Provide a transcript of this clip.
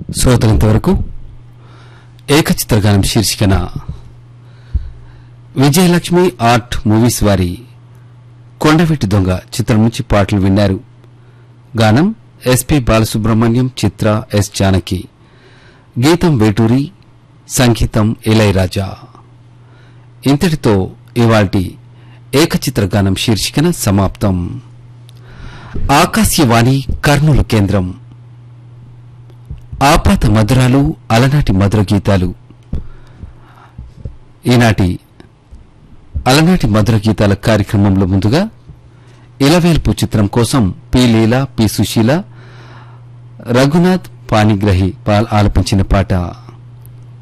శ్రోతలంతవరకు ఏకచిత్రగానం శీర్షికన Vijayalakshmi art movies వారి కొండవెట్టి దొంగ చిత్రం నుంచి పాటలు విన్నారు గానం ఎస్పి బాలసుబ్రహ్మణ్యం చిత్ర ఎస్ జానకి గీతం వేటూరి సంగీతం ఇళయరాజా ఇంతటితో ఇవాల్టి ఏకచిత్ర గానం శీర్షికన సమాప్తం ఆకాశవాణి కర్నూలు కేంద్రం ఆపాత మధురాలు అలనాటి మధుర గీతాలు ఈనాటి అలనాటి మధుర గీతాల కార్యక్రమంలో ముందుగా ఇలవేల్పు చిత్రం కోసం పి లీలా పి సుశీల రఘునాథ్ పాణిగ్రహి పాల్ ఆలపించిన పాట